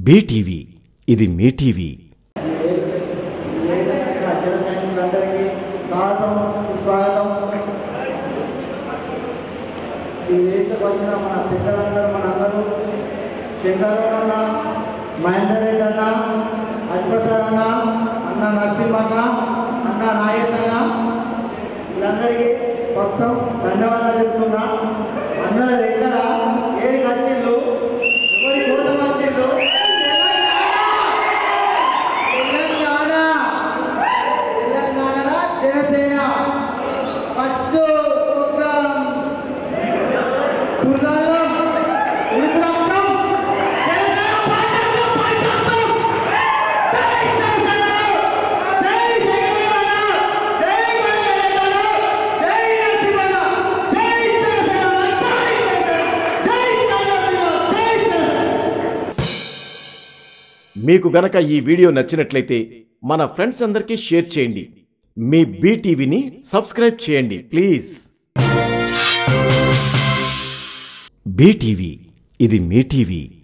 BTV ఇది మీ TV జన సైనికులందరికీ స్వాగతం సుస్వాగతం ఈ వేదికకు వచ్చిన మన పెద్దలందరూ మనందరూ శంకరరావు అన్న మహేందర్ రెడ్డి అన్న హరిప్రసాద్ అన్న అన్న నరసింహన్న అన్న నాగేశ్ అన్న వీళ్ళందరికీ మొత్తం ధన్యవాదాలు చెప్తున్నా అందరూ ఎక్కడ ఏడికి వచ్చిండ్రు ఎవరి కోసం వచ్చిండ్రు తెలంగాణ తెలంగాణ జనసేన ఫస్ట్ ప్రోగ్రామ్ కుర్రాలం ఉత్తరాఖండ్ తెలంగాణ పార్టీ పార్టీ జై తెలంగాణ జై తెలంగాణ జై తెలంగాణ జై నరసింహన్న జై తెలంగాణ జై తెలంగాణ జై తెలంగాణ మీకు గనక ఈ వీడియో నచ్చినట్లయితే మన ఫ్రెండ్స్ అందరికీ షేర్ చేయండి మీ బీటీవీని సబ్స్క్రైబ్ చేయండి ప్లీజ్ బీటీవీ ఇది మీ టీవీ